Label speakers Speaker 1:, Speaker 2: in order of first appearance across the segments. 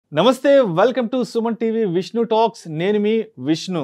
Speaker 1: నమస్తే welcome to Suman TV Vishnu talks నేను మీ విష్ణు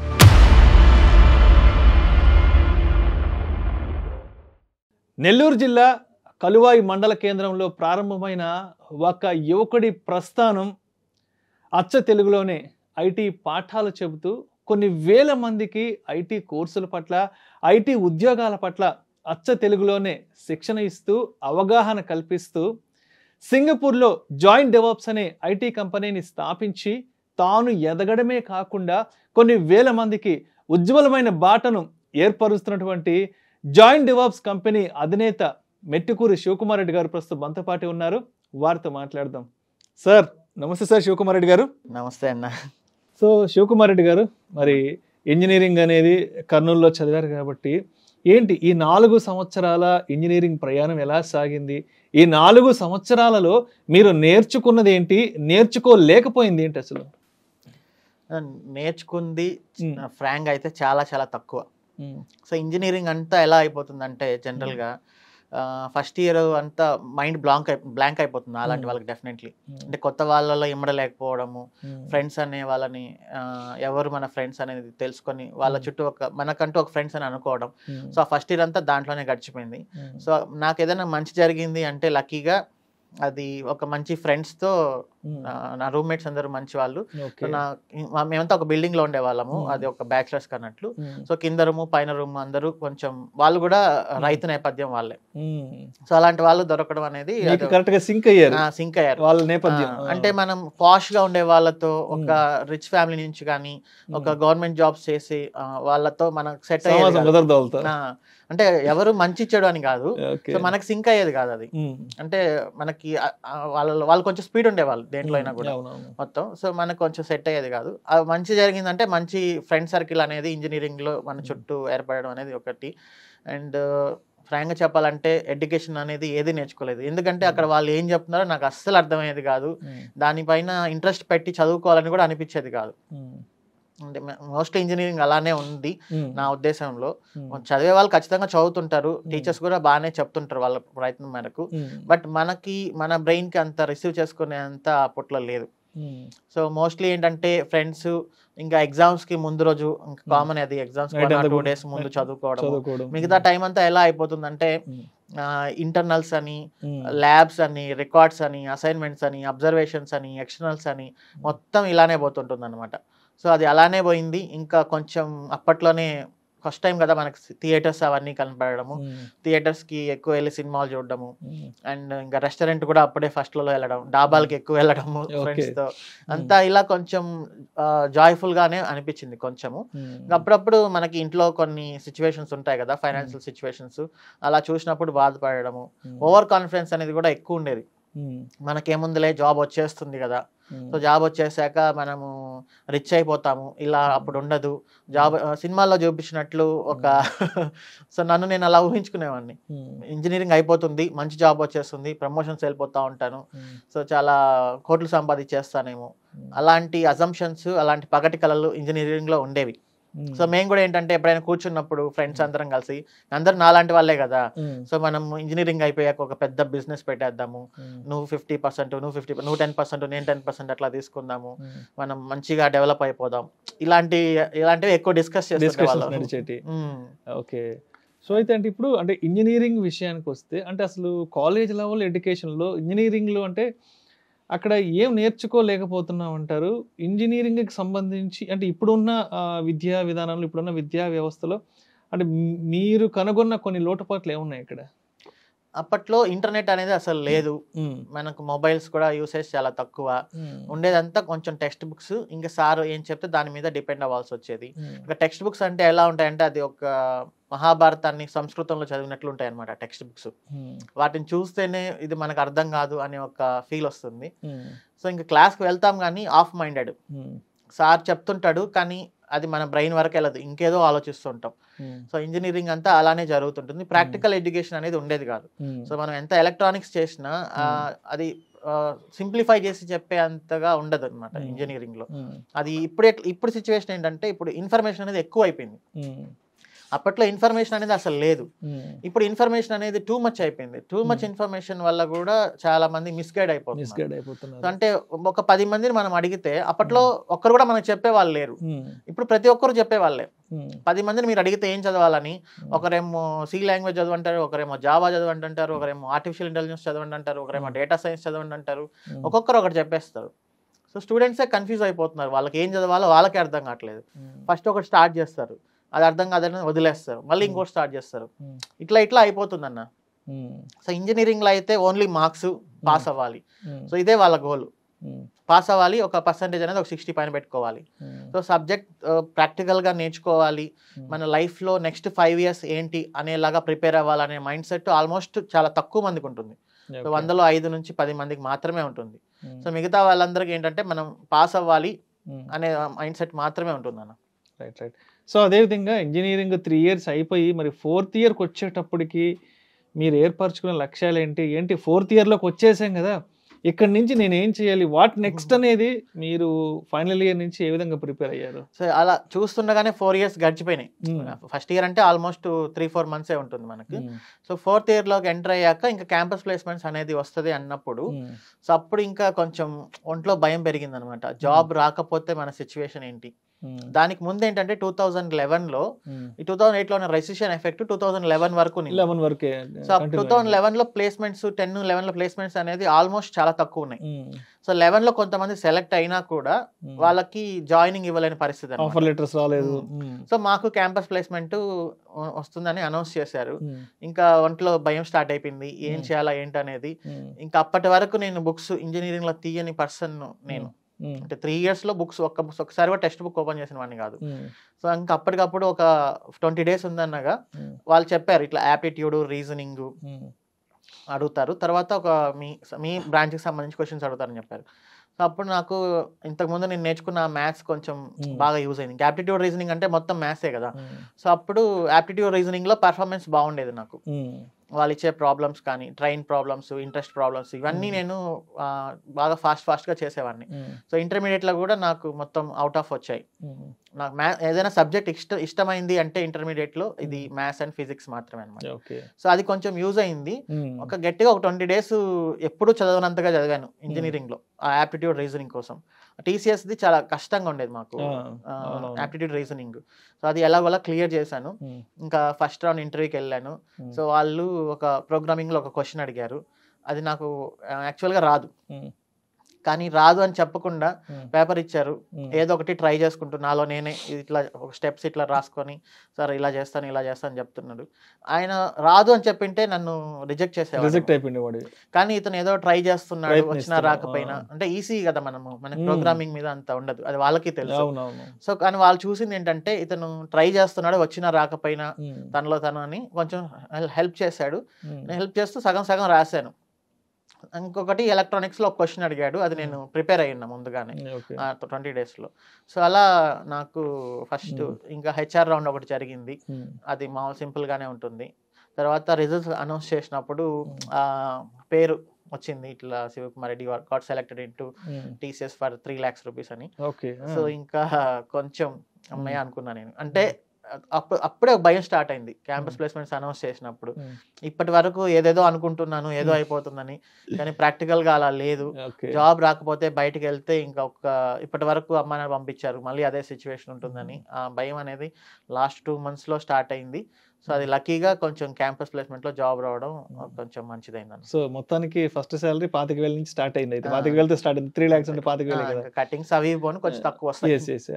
Speaker 1: నెల్లూరు జిల్లా కలువాయి మండల కేంద్రంలో ప్రారంభమైన ఒక యువకుడి ప్రస్థానం అచ్చ తెలుగులోనే ఐటీ పాఠాలు చెబుతూ కొన్ని వేల మందికి ఐటీ కోర్సుల పట్ల ఐటీ ఉద్యోగాల పట్ల అచ్చ తెలుగులోనే శిక్షణ ఇస్తూ అవగాహన కల్పిస్తూ సింగపూర్లో జాయింట్ డెవలప్స్ అనే ఐటీ కంపెనీని స్థాపించి తాను ఎదగడమే కాకుండా కొన్ని వేల మందికి ఉజ్వలమైన బాటను ఏర్పరుస్తున్నటువంటి జాయింట్ డెవలప్స్ కంపెనీ అధినేత మెట్టుకూరి శివకుమార్ రెడ్డి గారు ప్రస్తుతం మనతో ఉన్నారు వారితో మాట్లాడదాం సార్ నమస్తే సార్ శివకుమార్ రెడ్డి గారు
Speaker 2: నమస్తే అన్న
Speaker 1: సో శివకుమార్ రెడ్డి గారు మరి ఇంజనీరింగ్ అనేది కర్నూలులో చదివారు కాబట్టి ఏంటి ఈ నాలుగు సంవత్సరాల ఇంజనీరింగ్ ప్రయాణం ఎలా సాగింది ఈ నాలుగు సంవత్సరాలలో మీరు నేర్చుకున్నది ఏంటి నేర్చుకోలేకపోయింది ఏంటి అసలు
Speaker 2: నేర్చుకుంది
Speaker 1: మ్మ్.
Speaker 2: ఫ్రాంక్ అయితే చాలా చాలా తక్కువ సో ఇంజనీరింగ్ అంతా ఎలా అయిపోతుందంటే జనరల్గా ఫస్ట్ ఇయర్ అంతా మైండ్ బ్లాంక్ బ్లాంక్ అయిపోతుంది అలాంటి
Speaker 1: మ్మ్.
Speaker 2: వాళ్ళకి డెఫినెట్లీ అంటే కొత్త వాళ్ళలో ఇమ్మడలేకపోవడము ఫ్రెండ్స్ అనే వాళ్ళని ఆ, ఎవరు మన ఫ్రెండ్స్ అనేది తెలుసుకొని వాళ్ళ
Speaker 1: మ్మ్.
Speaker 2: చుట్టూ ఒక మనకంటూ ఒక ఫ్రెండ్స్ అని అనుకోవడం సో ఆ ఫస్ట్ ఇయర్ అంతా దాంట్లోనే గడిచిపోయింది సో నాకు ఏదైనా మంచి జరిగింది అంటే లక్కీగా అది ఒక మంచి ఫ్రెండ్స్తో నా రూమ్మేట్స్ అందరూ మంచి వాళ్ళు
Speaker 1: ఓకే
Speaker 2: సో నా మా- మేమంతా ఒక బిల్డింగ్ లో ఉండే వాళ్ళము
Speaker 1: మ్మ్.
Speaker 2: అది ఒక బ్యాచులర్స్ కన్నట్లు సో కింద రూము పైన రూమ్ అందరూ కొంచెం వాళ్ళు కూడా రైతు నేపథ్యం వాళ్ళే సో అలాంటి వాళ్ళు దొరకడం అనేది
Speaker 1: మీకు కరెక్ట్ గా సింక్ అయ్యారు
Speaker 2: సింక్ అయ్యారు
Speaker 1: వాళ్ళ నేపథ్యం
Speaker 2: ఆ, అంటే మనం పాష్ గా ఉండే వాళ్ళతో ఒక రిచ్ ఫ్యామిలీ నుంచి కానీ ఒక గవర్నమెంట్ జాబ్స్ చేసి ఆ, వాళ్ళతో మనకు సెట్
Speaker 1: సమాజం
Speaker 2: అయ్యేది కాదు.
Speaker 1: కుదరదు వాళ్ళతో
Speaker 2: ఆ, అంటే ఎవరు మంచి చెడు అని కాదు
Speaker 1: ఓకే
Speaker 2: సో మనకు సింక్ అయ్యేది కాదు అది అంటే మనకి ఆ- ఆ వాళ్ళ వాళ్ళు కొంచెం స్పీడ్ ఉండేవాళ్ళు దేంట్లో అయినా కూడా
Speaker 1: అవునవును
Speaker 2: మొత్తం సో మనకు కొంచెం సెట్ అయ్యేది కాదు అది మంచి జరిగిందంటే మంచి ఫ్రెండ్ సర్కిల్ అనేది ఇంజనీరింగ్ లో మన చుట్టూ ఏర్పడడం అనేది ఒకటి అండ్ ఫ్రాంక్గా చెప్పాలంటే ఎడ్యుకేషన్ అనేది ఏది నేర్చుకోలేదు ఎందుకంటే అక్కడ వాళ్ళు ఏం చెప్తున్నారో నాకు అస్సలు అర్థమయ్యేది కాదు దానిపైన ఇంట్రెస్ట్ పెట్టి చదువుకోవాలని కూడా అనిపించేది కాదు అంటే మోస్ట్లీ ఇంజనీరింగ్ అలానే ఉంది నా ఉద్దేశంలో చదివే వాళ్ళు ఖచ్చితంగా చదువుతుంటారు టీచర్స్ కూడా బాగానే చెప్తుంటారు వాళ్ళ ప్రయత్నం మేరకు బట్ మనకి మన బ్రెయిన్ కి అంత రిసీవ్ చేసుకునే అంత అప్పట్లో లేదు సో మోస్ట్లీ ఏంటంటే ఫ్రెండ్స్ ఇంకా ఎగ్జామ్స్ కి ముందు రోజు కామన్ అది ఎగ్జామ్స్
Speaker 1: Night అంతా
Speaker 2: టూ
Speaker 1: గు-
Speaker 2: డేస్ ముందు చదువుకోవడం
Speaker 1: చదువుకోవడం
Speaker 2: మిగతా టైం అంతా ఎలా అయిపోతుందంటే
Speaker 1: Mm.
Speaker 2: ఇంటర్నల్స్ అని
Speaker 1: Mm.
Speaker 2: ల్యాబ్స్ అని రికార్డ్స్ అని అసైన్మెంట్స్ అని అబ్జర్వేషన్స్ అని ఎక్స్టర్నల్స్ అని మొత్తం ఇలానే పోతుంటుంది అనమాట సో అది అలానే పోయింది ఇంకా కొంచెం అప్పట్లోనే ఫస్ట్ టైం కదా మనకి థియేటర్స్ అవన్నీ కనపడము
Speaker 1: Mm.
Speaker 2: థియేటర్స్ కి ఎక్కువ వెళ్ళి సినిమాలు చూడడము
Speaker 1: Mm.
Speaker 2: అండ్ ఇంకా రెస్టారెంట్ కూడా అప్పుడే ఫస్ట్ లలో వెళ్ళడం డాబాలకి ఎక్కువ వెళ్ళడము
Speaker 1: Okay.
Speaker 2: ఫ్రెండ్స్ తో అంతా ఇలా కొంచెం జాయ్ఫుల్ గానే అనిపించింది కొంచెము
Speaker 1: Mm.
Speaker 2: ఇంకా అప్పుడప్పుడు మనకి ఇంట్లో కొన్ని సిచ్యువేషన్స్ ఉంటాయి కదా ఫైనాన్షియల్ సిచ్యువేషన్స్ అలా చూసినప్పుడు బాధపడము
Speaker 1: Mm.
Speaker 2: ఓవర్ కాన్ఫిడెన్స్ అనేది కూడా ఎక్కువ ఉండేది
Speaker 1: Mm.
Speaker 2: మనకేముందులే జాబ్ వచ్చేస్తుంది కదా
Speaker 1: Mm.
Speaker 2: సో జాబ్ వచ్చేసాక మనము రిచ్ అయిపోతాము ఇలా అప్పుడు ఉండదు జాబ్ ఆ, సినిమాల్లో చూపించినట్లు ఒక సో నన్ను నేను అలా ఊహించుకునేవాడిని
Speaker 1: Mm.
Speaker 2: ఇంజనీరింగ్ అయిపోతుంది మంచి జాబ్ వచ్చేస్తుంది ప్రమోషన్స్ వెళ్ళిపోతా ఉంటాను
Speaker 1: Mm.
Speaker 2: సో చాలా కోట్లు సంపాదించేస్తానేమో
Speaker 1: Mm.
Speaker 2: అలాంటి అజంప్షన్స్ అలాంటి పగటి కళలు ఇంజనీరింగ్ లో ఉండేవి
Speaker 1: Mm.
Speaker 2: సో మేము కూడా ఏంటంటే ఎప్పుడైనా కూర్చున్నప్పుడు ఫ్రెండ్స్ అందరం కలిసి అందరు నాలాంటి వాళ్ళే కదా
Speaker 1: Mm.
Speaker 2: సో మనం ఇంజనీరింగ్ అయిపోయాక ఒక పెద్ద బిజినెస్ పెట్టేద్దాము
Speaker 1: Mm.
Speaker 2: నువ్వు ఫిఫ్టీ పర్సెంట్ నువ్వు ఫిఫ్టీ నువ్వు టెన్ పర్సెంట్ నేను టెన్ పర్సెంట్ అట్లా తీసుకుందాము
Speaker 1: Mm.
Speaker 2: మనం మంచిగా డెవలప్ అయిపోదాం ఇలాంటి ఇలాంటివి ఎక్కువ డిస్కస్ చేసే
Speaker 1: డిస్కషన్స్ నడిచేటి ఓకే సో అయితే అంటే ఇప్పుడు అంటే ఇంజనీరింగ్ విషయానికి వస్తే అంటే అసలు కాలేజ్ లెవెల్ ఎడ్యుకేషన్లో ఇంజనీరింగ్లో అంటే అక్కడ ఏం నేర్చుకోలేకపోతున్నాం అంటారు ఇంజనీరింగ్కి సంబంధించి అంటే ఇప్పుడున్న ఆ, విద్యా విధానంలో ఇప్పుడున్న విద్యా వ్యవస్థలో అంటే మీ- మీరు కనుగొన్న కొన్ని లోటుపాట్లు ఏమున్నాయి ఇక్కడ
Speaker 2: అప్పట్లో ఇంటర్నెట్ అనేది అసలు లేదు మనకు మొబైల్స్ కూడా యూసేజ్ చాలా తక్కువ ఉండేదంతా కొంచెం టెక్స్ట్ బుక్స్ ఇంకా సార్ ఏం చెప్తే దాని మీద డిపెండ్ అవ్వాల్సి వచ్చేది ఇంకా టెక్స్ట్ బుక్స్ అంటే ఎలా ఉంటాయంటే అది ఒక మహాభారతాన్ని సంస్కృతంలో చదివినట్లు ఉంటాయి అనమాట టెక్స్ట్ బుక్స్ వాటిని చూస్తేనే ఇది మనకు అర్థం కాదు అనే ఒక ఫీల్ వస్తుంది సో ఇంకా క్లాస్కి వెళ్తాం కానీ ఆఫ్ మైండెడ్ సార్ చెప్తుంటాడు కానీ అది మన బ్రెయిన్ వరకు వెళ్ళదు ఇంకేదో ఆలోచిస్తుంటాం సో ఇంజనీరింగ్ అంతా అలానే జరుగుతుంటుంది ప్రాక్టికల్ ఎడ్యుకేషన్ అనేది ఉండేది కాదు సో మనం ఎంత ఎలక్ట్రానిక్స్ చేసినా ఆ, అది సింప్లిఫై చేసి చెప్పే అంతగా ఉండదు అనమాట
Speaker 1: Hmm.
Speaker 2: ఇంజనీరింగ్ లో అది ఇప్పుడు ఎట్ల- ఇప్పుడు సిచ్యువేషన్ ఏంటంటే ఇప్పుడు ఇన్ఫర్మేషన్ అనేది ఎక్కువ అయిపోయింది అప్పట్లో ఇన్ఫర్మేషన్ అనేది అసలు లేదు
Speaker 1: ఉమ్.
Speaker 2: ఇప్పుడు ఇన్ఫర్మేషన్ అనేది టూ మచ్ అయిపోయింది టూ మచ్ ఇన్ఫర్మేషన్ వల్ల కూడా చాలా మంది మిస్గైడ్ అయిపోతుంది
Speaker 1: మిస్గైడ్ అయిపోతున్నారు
Speaker 2: అంటే ఒక పది మందిని మనం అడిగితే అప్పట్లో ఒక్కరు కూడా మనకు చెప్పే వాళ్ళు లేరు
Speaker 1: ఉమ్.
Speaker 2: ఇప్పుడు ప్రతి ఒక్కరు చెప్పే వాళ్ళే
Speaker 1: ఉమ్.
Speaker 2: పది మందిని మీరు అడిగితే ఏం చదవాలని ఒకరేమో సి లాంగ్వేజ్ చదవంటారు ఒకరేమో జావా చదవండి అంటారు ఒకరేమో ఆర్టిఫిషియల్ ఇంటెలిజెన్స్ చదవండి అంటారు ఒకరేమో డేటా సైన్స్ చదవండి అంటారు
Speaker 1: ఉమ్.
Speaker 2: ఒక్కొక్కరు ఒకటి చెప్పేస్తారు సో స్టూడెంట్సే కన్ఫ్యూజ్ అయిపోతున్నారు వాళ్ళకి ఏం చదవాలో వాళ్ళకే అర్థం కావట్లేదు
Speaker 1: ఉమ్.
Speaker 2: ఫస్ట్ ఒకటి స్టార్ట్ చేస్తారు అది అర్థం కాదని వదిలేస్తారు మళ్ళీ ఇంకోటి స్టార్ట్ చేస్తారు
Speaker 1: ఉమ్.
Speaker 2: ఇట్లా ఇట్లా అయిపోతుంది అన్న
Speaker 1: ఉమ్.
Speaker 2: సో ఇంజనీరింగ్లో అయితే ఓన్లీ మార్క్స్ పాస్ అవ్వాలి
Speaker 1: ఉమ్.
Speaker 2: సో ఇదే వాళ్ళ గోల్
Speaker 1: ఉమ్.
Speaker 2: పాస్ అవ్వాలి ఒక పర్సంటేజ్ అనేది ఒక సిక్స్టీ పైన పెట్టుకోవాలి
Speaker 1: ఉమ్.
Speaker 2: సో సబ్జెక్ట్ ప్రాక్టికల్గా నేర్చుకోవాలి
Speaker 1: Hmm.
Speaker 2: మన లైఫ్లో నెక్స్ట్ ఫైవ్ ఇయర్స్ ఏంటి అనేలాగా ప్రిపేర్ అవ్వాలనే మైండ్ సెట్ ఆల్మోస్ట్ చాలా తక్కువ మందికి ఉంటుంది సో
Speaker 1: ఓకే.
Speaker 2: వందలో ఐదు నుంచి పది మందికి మాత్రమే ఉంటుంది
Speaker 1: ఉమ్.
Speaker 2: సో మిగతా వాళ్ళందరికీ ఏంటంటే మనం పాస్ అవ్వాలి
Speaker 1: ఉమ్.
Speaker 2: అనే మైండ్ సెట్ మాత్రమే ఉంటుంది అన్న
Speaker 1: రైట్ రైట్ సో అదేవిధంగా ఇంజనీరింగ్ త్రీ ఇయర్స్ అయిపోయి మరి ఫోర్త్ ఇయర్కి వచ్చేటప్పటికి మీరు ఏర్పరచుకున్న లక్ష్యాలు ఏంటి ఏంటి ఫోర్త్ ఇయర్లోకి వచ్చేసాం కదా ఇక్కడ నుంచి నేను ఏం చేయాలి వాట్ నెక్స్ట్ అనేది మీరు ఫైనల్ ఇయర్ నుంచి ఏ విధంగా ప్రిపేర్ అయ్యారు
Speaker 2: సో అలా చూస్తుండగానే ఫోర్ ఇయర్స్ గడిచిపోయినాయి
Speaker 1: ఉమ్.
Speaker 2: ఫస్ట్ ఇయర్ అంటే ఆల్మోస్ట్ త్రీ ఫోర్ మంత్సే ఉంటుంది మనకి
Speaker 1: ఉమ్.
Speaker 2: సో ఫోర్త్ ఇయర్లోకి ఎంటర్ అయ్యాక ఇంకా క్యాంపస్ ప్లేస్మెంట్స్ అనేది వస్తుంది అన్నప్పుడు
Speaker 1: ఉమ్.
Speaker 2: సో అప్పుడు ఇంకా కొంచెం ఒంట్లో భయం పెరిగింది అనమాట జాబ్ రాకపోతే మన సిచ్యువేషన్ ఏంటి
Speaker 1: ఉమ్.
Speaker 2: దానికి ముందు ఏంటంటే టూ థౌజండ్ లెవెన్లో
Speaker 1: ఉమ్.
Speaker 2: ఈ టూ థౌసండ్ ఎయిట్లో ఉన్న recession effect two thousand eleven వరకు ఉంది.
Speaker 1: లెవెన్ వరకే
Speaker 2: సో టూ థౌసండ్ లెవెన్లో ప్లేస్మెంట్స్ టెన్ లెవెన్లో ప్లేస్మెంట్స్ అనేది ఆల్మోస్ట్ చాలా తక్కువ ఉన్నాయి సో లెవెన్లో కొంతమంది సెలెక్ట్ అయినా కూడా వాళ్ళకి జాయినింగ్ ఇవ్వలేని పరిస్థితి అన్నమాట.
Speaker 1: ఆఫర్ లెటర్స్ రాలేదు
Speaker 2: సో మాకు క్యాంపస్ ప్లేస్మెంట్ వస్తుందని అనౌన్స్ చేశారు ఇంకా ఒంట్లో భయం స్టార్ట్ అయిపోయింది ఏం
Speaker 1: Hmm.
Speaker 2: చేయాలా ఏంటి అనేది ఇంకా అప్పటి వరకు నేను బుక్స్ ఇంజనీరింగ్ లో తీయని పర్సన్ నేను అంటే త్రీ ఇయర్స్ లో బుక్స్ ఒక్క books- ఒకసారి కూడా టెక్స్ట్ బుక్ ఓపెన్ చేసిన వాడిని కాదు సో ఇంకా అప్పటికప్పుడు ఒక ట్వంటీ డేస్ ఉందన్నగా వాళ్ళు చెప్పారు ఇట్లా యాప్టిట్యూడ్ రీజనింగ్ అడుగుతారు తర్వాత ఒక మీ మీ బ్రాంచ్కి సంబంధించి క్వశ్చన్స్ అడుగుతారని చెప్పారు సో అప్పుడు నాకు ఇంతకుముందు నేను నేర్చుకున్న మ్యాథ్స్ కొంచెం
Speaker 1: Hmm.
Speaker 2: బాగా యూజ్ అయింది యాప్టిట్యూడ్ రీజనింగ్ అంటే మొత్తం మ్యాథ్సే కదా సో అప్పుడు యాప్టిట్యూడ్ రీజనింగ్ లో పర్ఫార్మెన్స్ బాగుండేది నాకు వాళ్ళు ఇచ్చే ప్రాబ్లమ్స్ కానీ ట్రైన్ ప్రాబ్లమ్స్ ఇంట్రెస్ట్ ప్రాబ్లమ్స్ ఇవన్నీ
Speaker 1: Hmm.
Speaker 2: నేను ఆ, బాగా ఫాస్ట్ ఫాస్ట్ గా చేసేవాడిని సో ఇంటర్మీడియట్ లో కూడా నాకు మొత్తం అవుట్ ఆఫ్ వచ్చాయి నాకు మ్యా ఏదైనా సబ్జెక్ట్ ఇష్ట ఇష్టమైంది అంటే ఇంటర్మీడియట్ లో ఇది మ్యాథ్స్ అండ్ ఫిజిక్స్ మాత్రమే అనమాట
Speaker 1: ఓకే
Speaker 2: సో అది కొంచెం యూజ్ అయింది ఒక గట్టిగా ఒక ట్వంటీ డేస్ ఎప్పుడు చదవనంతగా చదివాను ఇంజనీరింగ్ లో ఆ యాప్టిట్యూడ్ రీజనింగ్ కోసం టీసీఎస్ ది చాలా కష్టంగా ఉండేది మాకు
Speaker 1: ఆ, అవునవును.
Speaker 2: యాప్టిట్యూడ్ రీజనింగ్ సో అది ఎలాగోలా క్లియర్ చేశాను ఇంకా ఫస్ట్ రౌండ్ ఇంటర్వ్యూకి వెళ్ళాను సో వాళ్ళు ఒక ప్రోగ్రామింగ్ లో ఒక క్వశ్చన్ అడిగారు అది నాకు యాక్చువల్గా రాదు కానీ రాదు అని చెప్పకుండా పేపర్ ఇచ్చారు ఏదో ఒకటి ట్రై చేసుకుంటూ నాలో నేనే ఇట్లా ఒక స్టెప్స్ ఇట్లా రాసుకొని సార్ ఇలా చేస్తాను ఇలా చేస్తాను అని చెప్తున్నాడు ఆయన రాదు అని చెప్పింటే నన్ను రిజెక్ట్ చేసేవాడు
Speaker 1: రిజెక్ట్ అయిపోయింది వాడు
Speaker 2: కానీ ఇతను ఏదో ట్రై చేస్తున్నాడు వచ్చినా
Speaker 1: ప్రయత్నిస్తున్నాడు.
Speaker 2: రాకపోయినా
Speaker 1: ఆ.
Speaker 2: అంటే ఈజీ కదా మనము మన
Speaker 1: Hmm.
Speaker 2: ప్రోగ్రామింగ్ మీద అంత ఉండదు అది వాళ్ళకి తెలుసు
Speaker 1: అవునవును
Speaker 2: సో కానీ వాళ్ళు చూసింది ఏంటంటే ఇతను ట్రై చేస్తున్నాడు వచ్చినా రాకపోయినా తనలో తను అని కొంచెం హెల్ప్ చేశాడు నేను హెల్ప్ చేస్తూ సగం సగం రాశాను ఇంకొకటి ఎలక్ట్రానిక్స్ లో ఒక క్వశ్చన్ అడిగాడు అది నేను ప్రిపేర్ అయి ఉన్నా ముందుగానే
Speaker 1: ఓకే
Speaker 2: ట్వంటీ డేస్ లో సో అలా నాకు ఫస్ట్
Speaker 1: Hmm.
Speaker 2: ఇంకా హెచ్ఆర్ రౌండ్ ఒకటి జరిగింది అది మామూలు సింపుల్ గానే ఉంటుంది తర్వాత రిజల్ట్స్ అనౌన్స్ చేసినప్పుడు
Speaker 1: Hmm.
Speaker 2: ఆ పేరు వచ్చింది ఇట్లా Shivakumar Reddy got selected in to TCS for three lakhs rupees అని
Speaker 1: ఓకే
Speaker 2: సో ఇంకా కొంచెం అమ్మయ్య అనుకున్నా నేను అంటే అప్పుడు అప్పుడే ఒక భయం స్టార్ట్ అయింది క్యాంపస్
Speaker 1: Hmm.
Speaker 2: ప్లేస్మెంట్స్ అనౌన్స్ చేసినప్పుడు ఇప్పటి వరకు ఏదేదో అనుకుంటున్నాను ఏదో
Speaker 1: Hmm.
Speaker 2: అయిపోతుందని కానీ ప్రాక్టికల్ గా అలా లేదు
Speaker 1: ఓకే
Speaker 2: జాబ్ రాకపోతే బయటికి వెళ్తే ఇంకా ఒక ఇప్పటి వరకు అమ్మ నాన్న పంపించారు మళ్ళీ అదే సిచ్యువేషన్ ఉంటుందని ఆ భయం అనేది లాస్ట్ టూ మంత్స్ లో స్టార్ట్ అయింది సో అది లక్కీగా కొంచెం క్యాంపస్ ప్లేస్మెంట్ లో జాబ్ రావడం కొంచెం మంచిదైంది అన్న
Speaker 1: సో మొత్తానికి ఫస్ట్ సాలరీ పాతిక వేల నుంచి స్టార్ట్ అయింది అయితే పాతిక వేలతో స్టార్ట్ అయింది త్రీ ల్యాక్స్ అంటే పాతిక వేలే కదా
Speaker 2: కటింగ్స్ అవి ఇవి పోను కొంచెం తక్కువ వస్తాయి
Speaker 1: ఎస్ ఎస్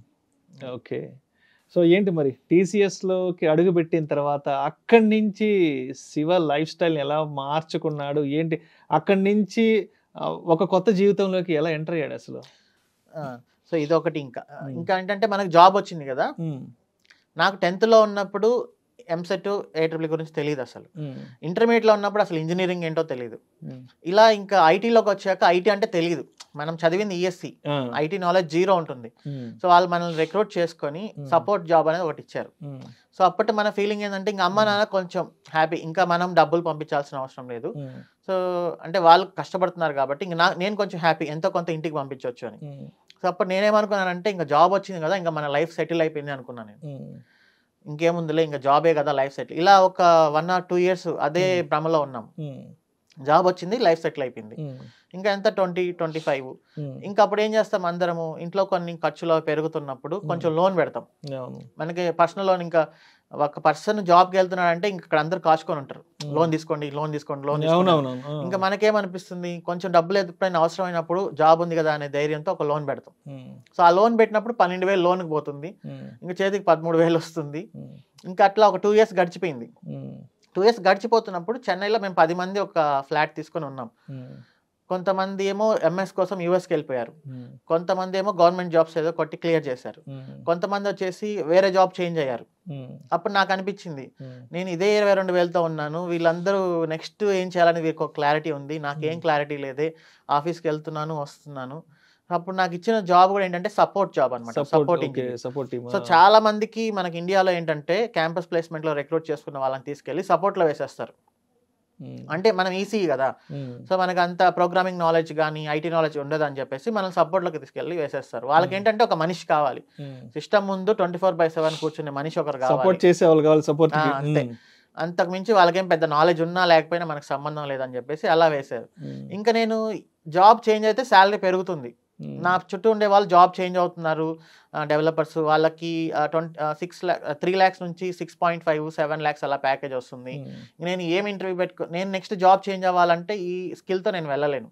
Speaker 1: ఓకే సో ఏంటి మరి TCS లోకి అడుగు పెట్టిన తర్వాత అక్కడి నుంచి శివ లైఫ్ స్టైల్ని ఎలా మార్చుకున్నాడు ఏంటి అక్కడి నుంచి ఆ, ఒక కొత్త జీవితంలోకి ఎలా ఎంటర్ అయ్యాడు అసలు
Speaker 2: సో ఇది ఒకటి ఇంకా
Speaker 1: Hmm.
Speaker 2: ఇంకా ఏంటంటే మనకు జాబ్ వచ్చింది కదా నాకు టెన్త్ లో ఉన్నప్పుడు ఎంసెట్ ఏ ట్రిపుల్ గురించి తెలియదు అసలు ఇంటర్మీడియట్ లో ఉన్నప్పుడు అసలు ఇంజనీరింగ్ ఏంటో తెలియదు ఇలా ఇంకా ఐటీలోకి వచ్చాక ఐటీ అంటే తెలియదు మనం చదివింది ఈఎస్సి ఐటీ నాలెడ్జ్ జీరో ఉంటుంది సో వాళ్ళు మనల్ని రిక్రూట్ చేసుకొని
Speaker 1: Hmm.
Speaker 2: సపోర్ట్ జాబ్ అనేది ఒకటి ఇచ్చారు సో అప్పటి మన ఫీలింగ్ ఏంటంటే ఇంకా అమ్మ నాన్న కొంచెం హ్యాపీ ఇంకా మనం డబ్బులు పంపించాల్సిన అవసరం లేదు సో అంటే వాళ్ళు కష్టపడుతున్నారు కాబట్టి ఇంకా నా నేను కొంచెం హ్యాపీ ఎంతో కొంత ఇంటికి పంపించవచ్చు అని సో అప్పుడు నేనేమనుకున్నానంటే ఇంకా జాబ్ వచ్చింది కదా ఇంకా మన లైఫ్ సెటిల్ అయిపోయింది అనుకున్నాను నేను ఇంకేముందిలే ఇంకా జాబే కదా లైఫ్ సెటిల్ ఇలా ఒక వన్ ఆర్ టూ ఇయర్స్ అదే
Speaker 1: Hmm.
Speaker 2: భ్రమలో ఉన్నాం
Speaker 1: ఉమ్,
Speaker 2: జాబ్ వచ్చింది లైఫ్ సెటిల్ అయిపోయింది
Speaker 1: ఉమ్,
Speaker 2: ఇంకా ఎంత ట్వంటీ ట్వంటీ ఫైవ్
Speaker 1: ఉమ్,
Speaker 2: ఇంకా అప్పుడు ఏం చేస్తాం అందరము ఇంట్లో కొన్ని ఖర్చులు అవి పెరుగుతున్నప్పుడు కొంచెం లోన్ పెడతాం
Speaker 1: అవును
Speaker 2: మనకి పర్సనల్ లోన్ ఇంకా ఒక పర్సన్ జాబ్కి వెళ్తున్నాడు అంటే ఇంక ఇక్కడ అందరు కాచుకొని ఉంటారు
Speaker 1: ఉమ్.
Speaker 2: లోన్ తీసుకోండి లోన్ తీసుకోండి లోన్ తీసుకోండి
Speaker 1: అవునవునవును ఆ.
Speaker 2: ఇంకా మనకేమనిపిస్తుంది కొంచెం డబ్బులు ఎప్పుడైనా అవసరమైనప్పుడు జాబ్ ఉంది కదా అనే ధైర్యంతో ఒక లోన్ పెడతాం
Speaker 1: ఉమ్,
Speaker 2: సో ఆ లోన్ పెట్టినప్పుడు పన్నెండు వేలు లోన్కి పోతుంది
Speaker 1: ఉమ్,
Speaker 2: ఇంకా చేతికి పదమూడు వేలు వస్తుంది
Speaker 1: ఉమ్,
Speaker 2: ఇంకా అట్లా ఒక టూ ఇయర్స్ గడిచిపోయింది
Speaker 1: ఉమ్,
Speaker 2: టూ ఇయర్స్ గడిచిపోతున్నప్పుడు చెన్నైలో మేము పది మంది ఒక ఫ్లాట్ తీసుకొని ఉన్నాం
Speaker 1: ఉమ్,
Speaker 2: కొంతమంది ఏమో ఎంఎస్ కోసం యూఎస్కి వెళ్ళిపోయారు
Speaker 1: ఉమ్,
Speaker 2: కొంతమంది ఏమో గవర్నమెంట్ జాబ్స్ ఏదో కొట్టి క్లియర్ చేశారు
Speaker 1: ఉమ్,
Speaker 2: కొంతమంది వచ్చేసి వేరే జాబ్ చేంజ్ అయ్యారు
Speaker 1: ఉమ్,
Speaker 2: అప్పుడు నాకు అనిపించింది
Speaker 1: ఉమ్,
Speaker 2: నేను ఇదే ఇరవై రెండు వేలతో ఉన్నాను వీళ్ళందరూ నెక్స్ట్ ఏం చేయాలని వీరికి ఒక క్లారిటీ ఉంది నాకేం
Speaker 1: Hmm.
Speaker 2: క్లారిటీ లేదే ఆఫీస్కి వెళ్తున్నాను వస్తున్నాను అప్పుడు నాకు ఇచ్చిన జాబ్ కూడా ఏంటంటే సపోర్ట్ జాబ్ అనమాట
Speaker 1: support
Speaker 2: supporting
Speaker 1: okay support team
Speaker 2: so చాలా మందికి మనకి ఇండియాలో ఏంటంటే క్యాంపస్ ప్లేస్మెంట్ లో రిక్రూట్ చేసుకున్న వాళ్ళని తీసుకెళ్లి సపోర్ట్ లో వేసేస్తారు అంటే మనం ఈసీ కదా సో మనకు అంత ప్రోగ్రామింగ్ నాలెడ్జ్ కానీ ఐటీ నాలెడ్జ్ ఉండదు అని చెప్పేసి మనం సపోర్ట్ లోకి తీసుకెళ్లి వేసేస్తారు వాళ్ళకి
Speaker 1: Hmm.
Speaker 2: ఏంటంటే ఒక మనిషి కావాలి సిస్టమ్ ముందు ట్వంటీ ఫోర్ బై సెవెన్ కూర్చునే మనిషి ఒకరు
Speaker 1: సపోర్ట్
Speaker 2: కావాలి
Speaker 1: చేసే వాళ్ళు కావాలి సపోర్ట్
Speaker 2: ఆ, అంతే. అంతకు మించి వాళ్ళకేం పెద్ద నాలెడ్జ్ ఉన్నా లేకపోయినా మనకు సంబంధం లేదని చెప్పేసి అలా వేశారు ఇంకా నేను జాబ్ చేంజ్ అయితే శాలరీ పెరుగుతుంది నా చుట్టూ ఉండే వాళ్ళు జాబ్ చేంజ్ అవుతున్నారు డెవలపర్స్ వాళ్ళకి twenty six lakh three lakhs నుంచి six point five seven lakhs అలా ప్యాకేజ్ వస్తుంది నేను ఏం ఇంటర్వ్యూ పెట్టుకో నేను నెక్స్ట్ జాబ్ చేంజ్ అవ్వాలంటే ఈ స్కిల్తో నేను వెళ్ళలేను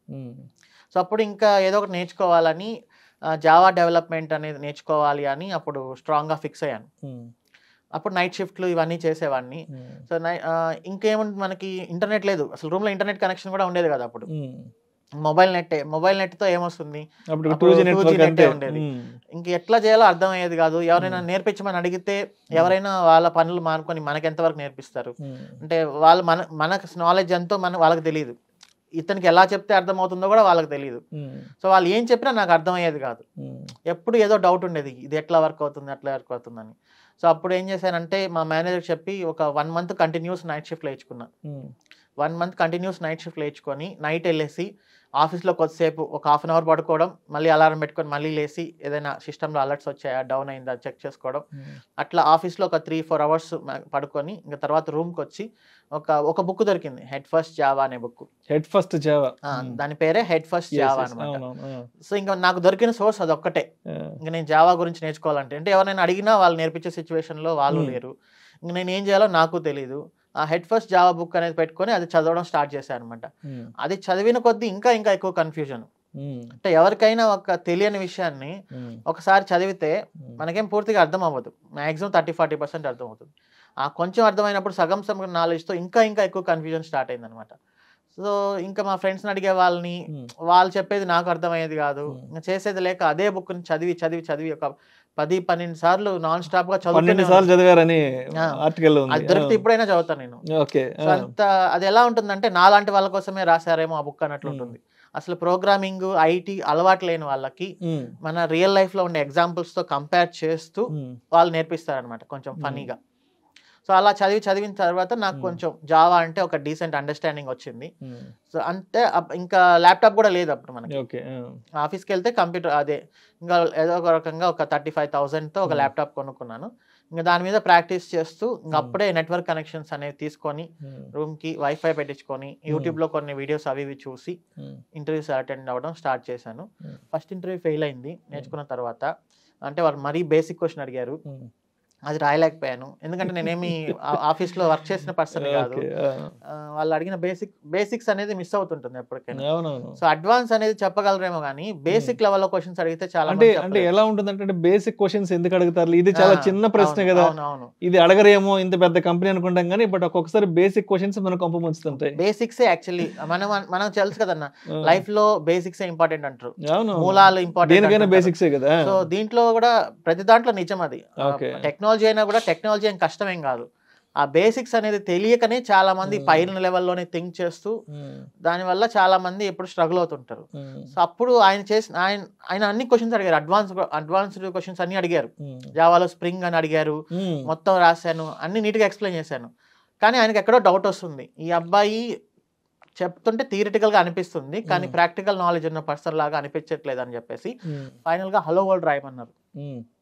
Speaker 2: సో అప్పుడు ఇంకా ఏదో ఒకటి నేర్చుకోవాలని జావా డెవలప్మెంట్ అనేది నేర్చుకోవాలి అని అప్పుడు స్ట్రాంగ్గా ఫిక్స్ అయ్యాను అప్పుడు నైట్ షిఫ్ట్లు ఇవన్నీ చేసేవాడిని సో నై ఇంకేముంది మనకి ఇంటర్నెట్ లేదు అసలు రూమ్లో ఇంటర్నెట్ కనెక్షన్ కూడా ఉండేది కదా అప్పుడు మొబైల్ నెట్ మొబైల్ నెట్తో ఏమొస్తుంది
Speaker 1: అప్పుడు
Speaker 2: అప్పుడు
Speaker 1: టూ జీ
Speaker 2: 2G
Speaker 1: నెట్వర్క్
Speaker 2: నెట్టే
Speaker 1: అంటే
Speaker 2: ఉండేది.
Speaker 1: ఉమ్,
Speaker 2: ఇంక ఎట్లా చేయాలో అర్థమయ్యేది కాదు ఎవరైనా
Speaker 1: Hmm.
Speaker 2: నేర్పించమని అడిగితే ఎవరైనా వాళ్ళ పనులు మానుకొని మనకి ఎంతవరకు నేర్పిస్తారు
Speaker 1: ఉమ్,
Speaker 2: అంటే వాళ్ళు మన మనకు నాలెడ్జ్ ఎంతో మన వాళ్ళకి తెలియదు ఇతనికి ఎలా చెప్తే అర్థమవుతుందో కూడా వాళ్ళకి తెలియదు
Speaker 1: ఉమ్,
Speaker 2: సో వాళ్ళు ఏం చెప్పినా నాకు అర్థమయ్యేది కాదు
Speaker 1: ఉమ్,
Speaker 2: ఎప్పుడు ఏదో డౌట్ ఉండేది ఇది ఎట్లా వర్క్ అవుతుంది అట్లా వర్క్ అవుతుందని సో అప్పుడు ఏం చేశానంటే మా మేనేజర్ చెప్పి ఒక one month continuous night shift వేయించుకున్నా
Speaker 1: ఉమ్,
Speaker 2: one month continuous night shift వేయించుకొని నైట్ వెళ్ళేసి ఆఫీస్లో కొద్దిసేపు ఒక హాఫ్ అన్ అవర్ పడుకోవడం మళ్ళీ అలారం పెట్టుకొని మళ్ళీ లేసి ఏదైనా సిస్టంలో అలర్ట్స్ వచ్చాయా డౌన్ అయిందా చెక్ చేసుకోవడం
Speaker 1: ఉమ్,
Speaker 2: అట్లా ఆఫీస్లో ఒక త్రీ ఫోర్ అవర్స్ పడుకొని ఇంకా తర్వాత రూమ్కి వచ్చి ఒక ఒక బుక్ దొరికింది హెడ్ ఫస్ట్ జావా అనే బుక్
Speaker 1: హెడ్ ఫస్ట్ జావా ఉమ్,
Speaker 2: దాని పేరే head first
Speaker 1: yes,
Speaker 2: Java
Speaker 1: yes,
Speaker 2: అనమాట
Speaker 1: అవునవును, ఆ,
Speaker 2: సో ఇంకా నాకు దొరికిన సోర్స్ అదొక్కటే
Speaker 1: ఆ,
Speaker 2: ఇంకా నేను జావా గురించి నేర్చుకోవాలంటే అంటే ఎవరైనా అడిగినా వాళ్ళు నేర్పించే సిచ్యువేషన్లో వాళ్ళు
Speaker 1: Hmm.
Speaker 2: లేరు ఇంక నేను ఏం చేయాలో నాకు తెలియదు ఆ హెడ్ ఫస్ట్ జావా బుక్ అనేది పెట్టుకొని అది చదవడం స్టార్ట్ చేశాను అనమాట
Speaker 1: ఉమ్,
Speaker 2: అది చదివిన కొద్దీ ఇంకా ఇంకా ఎక్కువ కన్ఫ్యూజన్
Speaker 1: ఉమ్,
Speaker 2: అంటే ఎవరికైనా ఒక తెలియని విషయాన్ని
Speaker 1: ఉమ్,
Speaker 2: ఒకసారి చదివితే
Speaker 1: ఉమ్,
Speaker 2: మనకేం పూర్తిగా అర్థం అవ్వదు మ్యాక్సిమం థర్టీ ఫార్టీ పర్సెంట్ అర్థం అవుతుంది ఆ కొంచెం అర్థమైనప్పుడు సగం సగం నాలెడ్జ్తో ఇంకా ఇంకా ఎక్కువ కన్ఫ్యూజన్ స్టార్ట్ అయింది అనమాట సో ఇంకా మా ఫ్రెండ్స్ని అడిగే వాళ్ళని
Speaker 1: ఉమ్,
Speaker 2: వాళ్ళు చెప్పేది నాకు అర్థమయ్యేది కాదు
Speaker 1: Hmm.
Speaker 2: ఇంకా చేసేది లేక అదే బుక్ని చదివి చదివి చదివి ఒక పది పన్నెండు సార్లు నాన్ స్టాప్ గా
Speaker 1: పన్నెండు
Speaker 2: చదువుతూనే
Speaker 1: సార్లు చదివారని
Speaker 2: ఆ.
Speaker 1: ఆర్టికల్
Speaker 2: ఉన్నా. అది దొరికితే
Speaker 1: ఉంది
Speaker 2: ఇప్పుడైనా చదువుతాను నేను
Speaker 1: ఓకే
Speaker 2: సో అంత అది ఎలా ఉంటుందంటే నాలాంటి వాళ్ళ కోసమే రాశారేమో ఆ బుక్ అన్నట్లు ఉంటుంది అసలు ప్రోగ్రామింగ్ ఐటీ అలవాటు లేని వాళ్ళకి మన రియల్ లైఫ్ లో ఉండే ఎగ్జాంపుల్స్ తో కంపేర్ చేస్తూ వాళ్ళు నేర్పిస్తారనమాట కొంచెం
Speaker 1: Hmm.
Speaker 2: ఫనీగా సో అలా చదివి చదివిన తర్వాత నాకు
Speaker 1: Hmm.
Speaker 2: కొంచెం జావా అంటే ఒక డీసెంట్ అండర్స్టాండింగ్ వచ్చింది సో అంతే అప్- ఇంకా ల్యాప్టాప్ కూడా లేదు అప్పుడు మనకి
Speaker 1: ఓకే
Speaker 2: ఆఫీస్కి వెళ్తే కంప్యూటర్ అదే ఇంకా ఏదో ఒక రకంగా ఒక థర్టీ ఫైవ్ థౌసండ్తో ఒక
Speaker 1: Hmm.
Speaker 2: ల్యాప్టాప్ కొనుక్కున్నాను ఇంకా దాని మీద ప్రాక్టీస్ చేస్తూ ఇంకా
Speaker 1: Hmm.
Speaker 2: అప్పుడే నెట్వర్క్ కనెక్షన్స్ అనేవి తీసుకొని రూమ్కి వైఫై పెట్టించుకొని యూట్యూబ్లో కొన్ని వీడియోస్ అవి ఇవి చూసి ఇంటర్వ్యూస్ అటెండ్ అవ్వడం స్టార్ట్ చేశాను
Speaker 1: Hmm.
Speaker 2: ఫస్ట్ ఇంటర్వ్యూ ఫెయిల్ అయింది నేర్చుకున్న తర్వాత అంటే వారు మరీ బేసిక్ క్వశ్చన్ అడిగారు అది రాయలేకపోయాను ఎందుకంటే నేనేమి ఆఫీస్లో వర్క్ చేసిన పర్సన్ కాదు
Speaker 1: ఓకే
Speaker 2: ఆ, వాళ్ళు అడిగిన బేసిక్ బేసిక్స్ అనేది మిస్ అవుతుంటుంది ఎప్పటికైనా
Speaker 1: అవునవును
Speaker 2: సో అడ్వాన్స్ అనేది చెప్పగలరేమో కానీ బేసిక్ లెవెల్లో క్వశ్చన్స్ అడిగితే చాలా
Speaker 1: అంటే
Speaker 2: మంది
Speaker 1: అంటే
Speaker 2: చెప్పలేరు.
Speaker 1: ఎలా ఉంటుంది అంటే బేసిక్ క్వశ్చన్స్ ఎందుకు అడుగుతారు ఇది చాలా
Speaker 2: ఆ,
Speaker 1: చిన్న ప్రశ్న
Speaker 2: అవును,
Speaker 1: కదా
Speaker 2: అవును అవును
Speaker 1: ఇది అడగరేమో ఇంత పెద్ద కంపెనీ అనుకుంటాం కానీ బట్ ఒక్కొక్కసారి బేసిక్ క్వశ్చన్స్ మనకు కంప ముంచుతుంటాయి
Speaker 2: బేసిక్స్ యాక్చువల్లీ మనం మనం తెలుసు కదన్న
Speaker 1: ఆ,
Speaker 2: లైఫ్ లో బేసిక్స్ ఇంపార్టెంట్ అంటారు
Speaker 1: అవును
Speaker 2: మూలాలు ఇంపార్టెంట్
Speaker 1: దేనికైనా బేసిక్సే కదా
Speaker 2: సో దీంట్లో కూడా ప్రతి దాంట్లో నిజం అది
Speaker 1: Okay.
Speaker 2: టెక్నాలజీ అయినా కూడా టెక్నాలజీ ఏం కష్టమేం కాదు ఆ బేసిక్స్ అనేది తెలియకనే చాలా మంది
Speaker 1: Hmm.
Speaker 2: పైన లెవెల్లోనే థింక్ చేస్తూ
Speaker 1: ఉమ్,
Speaker 2: దానివల్ల చాలా మంది ఎప్పుడు స్ట్రగుల్ అవుతుంటారు
Speaker 1: ఉమ్,
Speaker 2: సో అప్పుడు ఆయన చేసిన ఆయన ఆయన అన్ని క్వశ్చన్స్ అడిగారు అడ్వాన్స్ అడ్వాన్స్డ్ క్వశ్చన్స్ అన్ని అడిగారు
Speaker 1: ఉమ్,
Speaker 2: జావాలో స్ప్రింగ్ అని అడిగారు
Speaker 1: ఉమ్,
Speaker 2: మొత్తం రాశాను అన్ని నీట్గా ఎక్స్ప్లెయిన్ చేశాను కానీ ఆయనకి ఎక్కడో డౌట్ వస్తుంది ఈ అబ్బాయి చెప్తుంటే theoretical గా అనిపిస్తుంది కానీ
Speaker 1: Hmm.
Speaker 2: ప్రాక్టికల్ నాలెడ్జ్ ఉన్న పర్సన్ లాగా అనిపించట్లేదు అని చెప్పేసి
Speaker 1: ఉమ్,
Speaker 2: ఫైనల్ గా హలో వరల్డ్ రాయమన్నారు
Speaker 1: ఉమ్.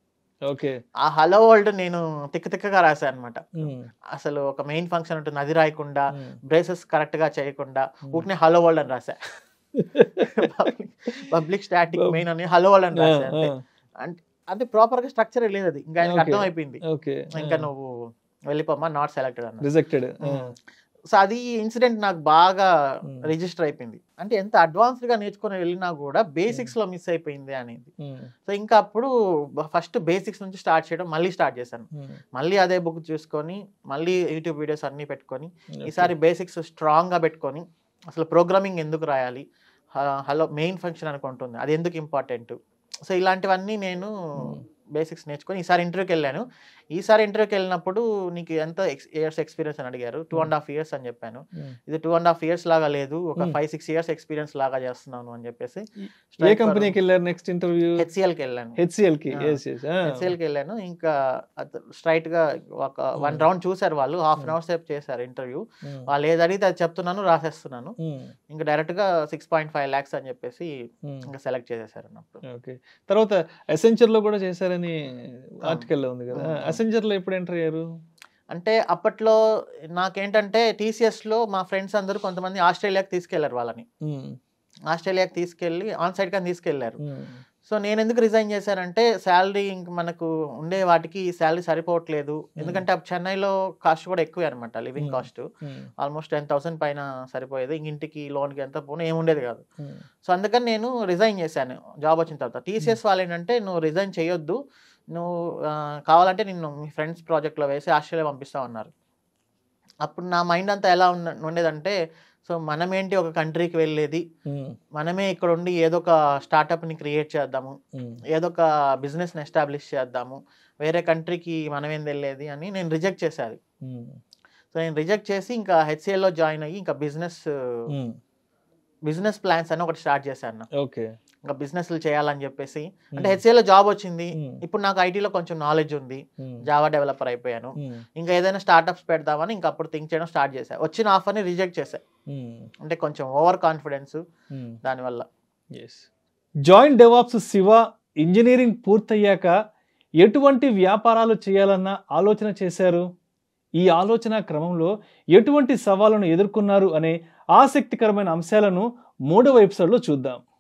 Speaker 1: ఓకే
Speaker 2: ఆ హలో వరల్డ్ నేను తిక్క తిక్కగా రాశాను అనమాట అసలు ఒక మెయిన్ ఫంక్షన్ ఉంటుంది అది రాయకుండా బ్రేసెస్ కరెక్ట్ గా చేయకుండా ఊరినే హలో వరల్డ్ అని రాశా పబ్లిక్ స్టాటిక్ మెయిన్ అని హలో వరల్డ్ అని రాశా అంతే. అంటే అంటే ప్రాపర్ గా స్ట్రక్చర్ లేదు అది ఇంకా ఆయనకి
Speaker 1: Okay.
Speaker 2: అర్థం అయిపోయింది
Speaker 1: ఓకే
Speaker 2: ఇంకా నువ్వు వెళ్ళిపోమ్మా నాట్ సెలెక్టెడ్ అన్న
Speaker 1: రిజెక్టెడ్
Speaker 2: సో అది ఇన్సిడెంట్ నాకు బాగా
Speaker 1: Mm.
Speaker 2: రిజిస్టర్ అయిపోయింది అంటే ఎంత అడ్వాన్స్డ్ గా నేర్చుకుని వెళ్ళినా కూడా బేసిక్స్ లో మిస్ అయిపోయింది అనేది సో ఇంకా అప్పుడు ఫస్ట్ బేసిక్స్ నుంచి స్టార్ట్ చేయడం మళ్ళీ స్టార్ట్ చేశాను మళ్ళీ అదే బుక్ చూసుకొని మళ్ళీ యూట్యూబ్ వీడియోస్ అన్ని పెట్టుకొని ఈసారి బేసిక్స్ స్ట్రాంగ్ గా పెట్టుకొని అసలు ప్రోగ్రామింగ్ ఎందుకు రాయాలి హలో మెయిన్ ఫంక్షన్ అనుకుంటుంది అది ఎందుకు ఇంపార్టెంట్ సో ఇలాంటివన్నీ నేను బేసిక్స్ నేర్చుకొని ఈసారి ఇంటర్వ్యూకి వెళ్ళాను ఈసారి ఇంటర్వ్యూకి వెళ్ళినప్పుడు నీకు ఎంత ఇయర్స్ ఎక్స్పీరియన్స్ అని అడిగారు టూ అండ్ హాఫ్ ఇయర్స్ అని చెప్పాను ఇది టూ అండ్ హాఫ్ ఇయర్స్ లాగా లేదు ఒక
Speaker 1: Hmm.
Speaker 2: Five six years experience లాగా చేస్తున్నాను అని చెప్పేసి
Speaker 1: ఏ కంపెనీకి వెళ్ళారు నెక్స్ట్ ఇంటర్వ్యూ
Speaker 2: హెచ్సిఎల్కి వెళ్ళాను
Speaker 1: హెచ్సిఎల్ కి
Speaker 2: Ah.
Speaker 1: ఎస్ ఎస్
Speaker 2: హెచ్సిఎల్కి వెళ్ళాను ఇంకా స్ట్రైట్ గా ఒక వన్
Speaker 1: Hmm.
Speaker 2: రౌండ్ చూసారు వాళ్ళు హాఫ్ అన్ అవర్ సేపు చేశారు ఇంటర్వ్యూ వాళ్ళు ఏది అడిగితే అది చెప్తున్నాను రాసేస్తున్నాను ఇంకా డైరెక్ట్ గా సిక్స్ పాయింట్ ఫైవ్ ల్యాక్స్ అని చెప్పేసి ఇంకా సెలెక్ట్ చేసేసారు అన్నప్పుడు
Speaker 1: ఓకే తర్వాత అసెంచర్ లో కూడా చేశారని ఆర్టికల్ లో ఉంది కదా
Speaker 2: Hmm.
Speaker 1: అసెంచర్ లో ఎప్పుడు ఎంటర్ అయ్యారు
Speaker 2: అంటే అప్పట్లో నాకేంటంటే TCS లో మా ఫ్రెండ్స్ అందరూ కొంతమంది ఆస్ట్రేలియాకి తీసుకెళ్లారు వాళ్ళని ఆస్ట్రేలియాకి తీసుకెళ్ళి ఆన్ సైడ్ కానీ తీసుకెళ్లారు సో నేను ఎందుకు రిజైన్ చేశానంటే శాలరీ ఇంక మనకు ఉండే వాటికి శాలరీ సరిపోవట్లేదు ఎందుకంటే అప్పుడు చెన్నైలో కాస్ట్ కూడా ఎక్కువే అనమాట living
Speaker 1: Hmm.
Speaker 2: Cost almost ten thousand పైన సరిపోయేది ఇంక ఇంటికి లోన్కి ఎంత పోను ఏముండేది కాదు సో అందుకని నేను రిజైన్ చేశాను జాబ్ వచ్చిన తర్వాత టీసీఎస్ వాళ్ళు ఏంటంటే నువ్వు రిజైన్ చేయొద్దు నువ్వు ఆ, కావాలంటే నిన్ను మీ ఫ్రెండ్స్ ప్రాజెక్ట్లో వేసి ఆస్ట్రేలియా పంపిస్తావు అన్నారు అప్పుడు నా మైండ్ అంతా ఎలా ఉన్న ఉండేదంటే సో మనమేంటి ఒక కంట్రీకి వెళ్ళేది మనమే ఇక్కడ ఉండి ఏదో ఒక స్టార్టప్ని క్రియేట్ చేద్దాము ఏదో ఒక బిజినెస్ని ఎస్టాబ్లిష్ చేద్దాము వేరే కంట్రీకి మనమేం వెళ్ళేది అని నేను రిజెక్ట్ చేశాను సో నేను రిజెక్ట్ చేసి ఇంకా హెచ్సిఎల్లో జాయిన్ అయ్యి ఇంకా బిజినెస్ బిజినెస్ ప్లాన్స్ అని ఒకటి స్టార్ట్ చేశాను
Speaker 1: ఓకే
Speaker 2: ఇంకా బిజినెస్లు చేయాలని చెప్పేసి అంటే హెచ్సిఎల్లో జాబ్ వచ్చింది ఇప్పుడు నాకు ఐటీలో కొంచెం నాలెడ్జ్ ఉంది జావా డెవలపర్ అయిపోయాను ఇంకా ఏదైనా స్టార్టప్స్ పెడదామని ఇంకా అప్పుడు థింక్ చేయడం స్టార్ట్ చేశా వచ్చిన ఆఫర్ని రిజెక్ట్ చేశా అంటే కొంచెం ఓవర్ కాన్ఫిడెన్స్ దానివల్ల
Speaker 1: ఎస్ జాయింట్ డెవాప్స్ శివ ఇంజనీరింగ్ పూర్తయ్యాక ఎటువంటి వ్యాపారాలు చేయాలన్న ఆలోచన చేశారు ఈ ఆలోచన క్రమంలో ఎటువంటి సవాళ్లను ఎదుర్కొన్నారు అనే ఆసక్తికరమైన అంశాలను మూడవ ఎపిసోడ్లో చూద్దాం